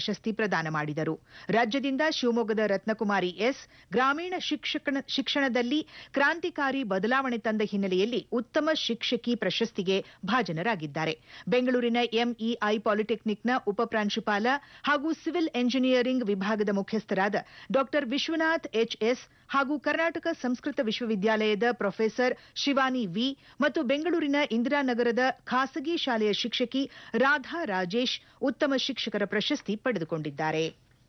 ಪ್ರಶಸ್ತಿ ಪ್ರದಾನ ಮಾಡಿದರು ರಾಜ್ಯದಿಂದ ಶಿವಮೊಗ್ಗದ ರತ್ನಕುಮಾರಿ ಎಸ್ ಗ್ರಾಮೀಣ ಶಿಕ್ಷಣದಲ್ಲಿ ಕ್ರಾಂತಿಕಾರಿ ಬದಲಾವಣೆ ತಂದ ಹಿನ್ನೆಲೆಯಲ್ಲಿ ಉತ್ತಮ ಶಿಕ್ಷಕಿ ಪ್ರಶಸ್ತಿಗೆ ಭಾಜನರಾಗಿದ್ದಾರೆ ಬೆಂಗಳೂರಿನ ಎಂಇಐ ಪಾಲಿಟೆಕ್ನಿಕ್ನ ಉಪಪ್ರಾಂಶುಪಾಲ ಹಾಗೂ ಸಿವಿಲ್ ಎಂಜಿನಿಯರಿಂಗ್ ವಿಭಾಗದ ಮುಖ್ಯಸ್ಥರಾದ ಡಾ ವಿಶ್ವನಾಥ್ ಎಚ್ಎಸ್ ಹಾಗೂ ಕರ್ನಾಟಕ ಸಂಸ್ಕೃತ ವಿಶ್ವವಿದ್ಯಾಲಯದ ಪ್ರೊಫೆಸರ್ ಶಿವಾನಿ ವಿ ಮತ್ತು ಬೆಂಗಳೂರಿನ ಇಂದಿರಾನಗರದ ಖಾಸಗಿ ಶಾಲೆಯ ಶಿಕ್ಷಕಿ ರಾಧಾ ರಾಜೇಶ್ ಉತ್ತಮ ಶಿಕ್ಷಕರ ಪ್ರಶಸ್ತಿ ಪಡೆದುಕೊಂಡಿದ್ದಾರೆ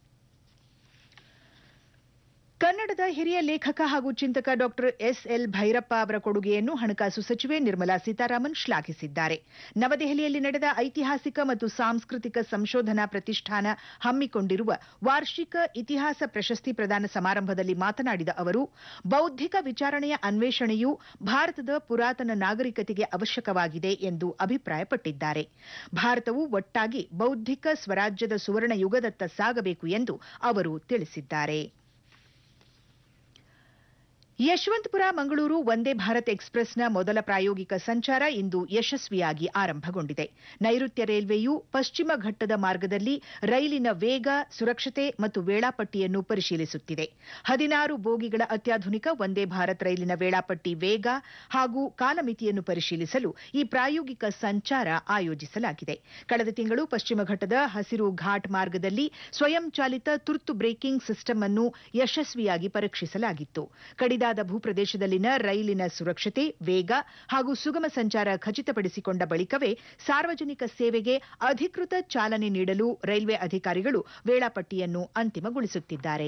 ಕನ್ನಡದ ಹಿರಿಯ ಲೇಖಕ ಹಾಗೂ ಚಿಂತಕ ಡಾ ಎಸ್ಎಲ್ ಭೈರಪ್ಪ ಅವರ ಕೊಡುಗೆಯನ್ನು ಹಣಕಾಸು ಸಚಿವೆ ನಿರ್ಮಲಾ ಸೀತಾರಾಮನ್ ಶ್ಲಾಘಿಸಿದ್ದಾರೆ ನವದೆಹಲಿಯಲ್ಲಿ ನಡೆದ ಐತಿಹಾಸಿಕ ಮತ್ತು ಸಾಂಸ್ಕೃತಿಕ ಸಂಶೋಧನಾ ಪ್ರತಿಷ್ಠಾನ ಹಮ್ಮಿಕೊಂಡಿರುವ ವಾರ್ಷಿಕ ಇತಿಹಾಸ ಪ್ರಶಸ್ತಿ ಪ್ರದಾನ ಸಮಾರಂಭದಲ್ಲಿ ಮಾತನಾಡಿದ ಅವರು ಬೌದ್ಧಿಕ ವಿಚಾರಣೆಯ ಅನ್ವೇಷಣೆಯು ಭಾರತದ ಪುರಾತನ ನಾಗರಿಕತೆಗೆ ಅವಶ್ಯಕವಾಗಿದೆ ಎಂದು ಅಭಿಪ್ರಾಯಪಟ್ಟಿದ್ದಾರೆ ಭಾರತವು ಒಟ್ಟಾಗಿ ಬೌದ್ಧಿಕ ಸ್ವರಾಜ್ಯದ ಸುವರ್ಣ ಯುಗದತ್ತ ಸಾಗಬೇಕು ಎಂದು ಅವರು ತಿಳಿಸಿದ್ದಾರೆ ಯಶವಂತಪುರ ಮಂಗಳೂರು ವಂದೇ ಭಾರತ್ ಎಕ್ಸ್ಪ್ರೆಸ್ನ ಮೊದಲ ಪ್ರಾಯೋಗಿಕ ಸಂಚಾರ ಇಂದು ಯಶಸ್ವಿಯಾಗಿ ಆರಂಭಗೊಂಡಿದೆ ನೈಋತ್ಯ ರೈಲ್ವೆಯು ಪಶ್ಚಿಮ ಘಟ್ಟದ ಮಾರ್ಗದಲ್ಲಿ ರೈಲಿನ ವೇಗ ಸುರಕ್ಷತೆ ಮತ್ತು ವೇಳಾಪಟ್ಟಿಯನ್ನು ಪರಿಶೀಲಿಸುತ್ತಿದೆ ಹದಿನಾರು ಬೋಗಿಗಳ ಅತ್ಯಾಧುನಿಕ ವಂದೇ ಭಾರತ್ ರೈಲಿನ ವೇಳಾಪಟ್ಟಿ ವೇಗ ಹಾಗೂ ಕಾಲಮಿತಿಯನ್ನು ಪರಿಶೀಲಿಸಲು ಈ ಪ್ರಾಯೋಗಿಕ ಸಂಚಾರ ಆಯೋಜಿಸಲಾಗಿದೆ ಕಳೆದ ತಿಂಗಳು ಪಶ್ಚಿಮ ಘಟ್ಟದ ಹಸಿರು ಘಾಟ್ ಮಾರ್ಗದಲ್ಲಿ ಸ್ವಯಂಚಾಲಿತ ತುರ್ತು ಬ್ರೇಕಿಂಗ್ ಸಿಸ್ಟಮ್ ಅನ್ನು ಯಶಸ್ವಿಯಾಗಿ ಪರೀಕ್ಷಿಸಲಾಗಿತ್ತು ಕಡಿದಾದ ಭೂಪ್ರದೇಶದಲ್ಲಿನ ರೈಲಿನ ಸುರಕ್ಷತೆ ವೇಗ ಹಾಗೂ ಸುಗಮ ಸಂಚಾರ ಖಚಿತಪಡಿಸಿಕೊಂಡ ಬಳಿಕವೇ ಸಾರ್ವಜನಿಕ ಸೇವೆಗೆ ಅಧಿಕೃತ ಚಾಲನೆ ನೀಡಲು ರೈಲ್ವೆ ಅಧಿಕಾರಿಗಳು ವೇಳಾಪಟ್ಟಿಯನ್ನು ಅಂತಿಮಗೊಳಿಸುತ್ತಿದ್ದಾರೆ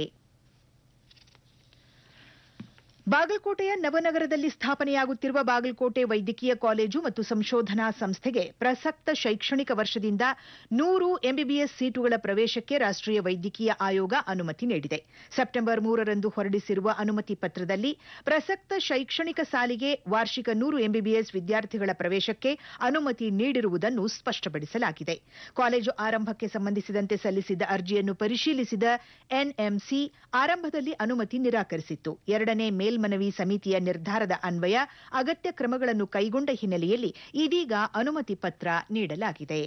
ಬಾಗಲಕೋಟೆಯ ನವನಗರದಲ್ಲಿ ಸ್ಥಾಪನೆಯಾಗುತ್ತಿರುವ ಬಾಗಲಕೋಟೆ ವೈದ್ಯಕೀಯ ಕಾಲೇಜು ಮತ್ತು ಸಂಶೋಧನಾ ಸಂಸ್ಥೆಗೆ ಪ್ರಸಕ್ತ ಶೈಕ್ಷಣಿಕ ವರ್ಷದಿಂದ ನೂರು ಎಂಬಿಬಿಎಸ್ ಸೀಟುಗಳ ಪ್ರವೇಶಕ್ಕೆ ರಾಷ್ಟೀಯ ವೈದ್ಯಕೀಯ ಆಯೋಗ ಅನುಮತಿ ನೀಡಿದೆ ಸೆಪ್ಟೆಂಬರ್ ಮೂರರಂದು ಹೊರಡಿಸಿರುವ ಅನುಮತಿ ಪತ್ರದಲ್ಲಿ ಪ್ರಸಕ್ತ ಶೈಕ್ಷಣಿಕ ಸಾಲಿಗೆ ವಾರ್ಷಿಕ ನೂರು ಎಂಬಿಬಿಎಸ್ ವಿದ್ಯಾರ್ಥಿಗಳ ಪ್ರವೇಶಕ್ಕೆ ಅನುಮತಿ ನೀಡಿರುವುದನ್ನು ಸ್ಪಷ್ಟಪಡಿಸಲಾಗಿದೆ ಕಾಲೇಜು ಆರಂಭಕ್ಕೆ ಸಂಬಂಧಿಸಿದಂತೆ ಸಲ್ಲಿಸಿದ್ದ ಅರ್ಜಿಯನ್ನು ಪರಿಶೀಲಿಸಿದ ಎನ್ಎಂಸಿ ಆರಂಭದಲ್ಲಿ ಅನುಮತಿ ನಿರಾಕರಿಸಿತ್ತು ಎರಡನೇ ಮೇಲ್ಮನವಿ ಸಮಿತಿಯ ನಿರ್ಧಾರದ ಅನ್ವಯ ಅಗತ್ಯ ಕ್ರಮಗಳನ್ನು ಕೈಗೊಂಡ ಹಿನ್ನೆಲೆಯಲ್ಲಿ ಇದೀಗ ಅನುಮತಿ ಪತ್ರ ನೀಡಲಾಗಿದೆ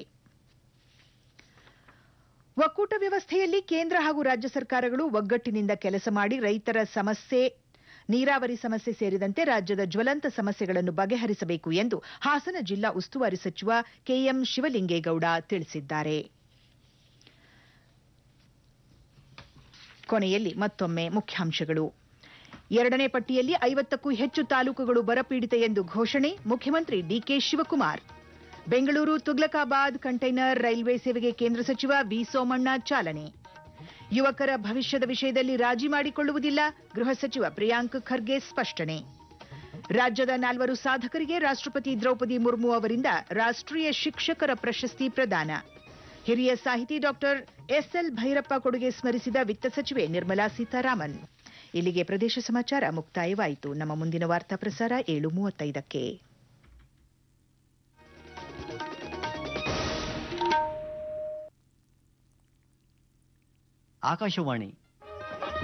ಒಕ್ಕೂಟ ವ್ಯವಸ್ಥೆಯಲ್ಲಿ ಕೇಂದ್ರ ಹಾಗೂ ರಾಜ್ಯ ಸರ್ಕಾರಗಳು ಒಗ್ಗಟ್ಟಿನಿಂದ ಕೆಲಸ ಮಾಡಿ ರೈತರ ಸಮಸ್ಯೆ ನೀರಾವರಿ ಸಮಸ್ಯೆ ಸೇರಿದಂತೆ ರಾಜ್ಯದ ಜ್ವಲಂತ ಸಮಸ್ಯೆಗಳನ್ನು ಬಗೆಹರಿಸಬೇಕು ಎಂದು ಹಾಸನ ಜಿಲ್ಲಾ ಉಸ್ತುವಾರಿ ಸಚಿವ ಕೆಎಂ ಶಿವಲಿಂಗೇಗೌಡ ತಿಳಿಸಿದ್ದಾರೆ ಕೊನೆಯಲ್ಲಿ ಮತ್ತೊಮ್ಮೆ ಮುಖ್ಯಾಂಶಗಳು ಎರಡನೇ ಪಟ್ಟಿಯಲ್ಲಿ ಐವತ್ತಕ್ಕೂ ಹೆಚ್ಚು ತಾಲೂಕುಗಳು ಬರಪೀಡಿತ ಎಂದು ಘೋಷಣೆ ಮುಖ್ಯಮಂತ್ರಿ DK Shivakumar Bengaluru Tughlakabad container railway ಸೇವೆಗೆ ಕೇಂದ್ರ ಸಚಿವ ವಿ ಸೋಮಣ್ಣ ಚಾಲನೆ ಯುವಕರ ಭವಿಷ್ಯದ ವಿಷಯದಲ್ಲಿ ರಾಜಿ ಮಾಡಿಕೊಳ್ಳುವುದಿಲ್ಲ ಗೃಹ ಸಚಿವ ಪ್ರಿಯಾಂಕ್ ಖರ್ಗೆ ಸ್ಪಷ್ಟನೆ ರಾಜ್ಯದ ನಾಲ್ವರು ಸಾಧಕರಿಗೆ ರಾಷ್ಟ್ರಪತಿ ದ್ರೌಪದಿ ಮುರ್ಮು ಅವರಿಂದ ರಾಷ್ಟ್ರೀಯ ಶಿಕ್ಷಕರ ಪ್ರಶಸ್ತಿ ಪ್ರದಾನ ಹಿರಿಯ ಸಾಹಿತಿ ಡಾಕ್ಟರ್ ಎಸ್ಎಲ್ ಭೈರಪ್ಪ ಕೊಡುಗೆ ಸ್ಮರಿಸಿದ ವಿತ್ತ ಸಚಿವೆ ನಿರ್ಮಲಾ ಸೀತಾರಾಮನ್ ಇಲ್ಲಿಗೆ ಪ್ರದೇಶ ಸಮಾಚಾರ ಮುಕ್ತಾಯವಾಯಿತು ನಮ್ಮ ಮುಂದಿನ ವಾರ್ತಾ ಪ್ರಸಾರ ಏಳು ಮೂವತ್ತೈದಕ್ಕೆ ಆಕಾಶವಾಣಿ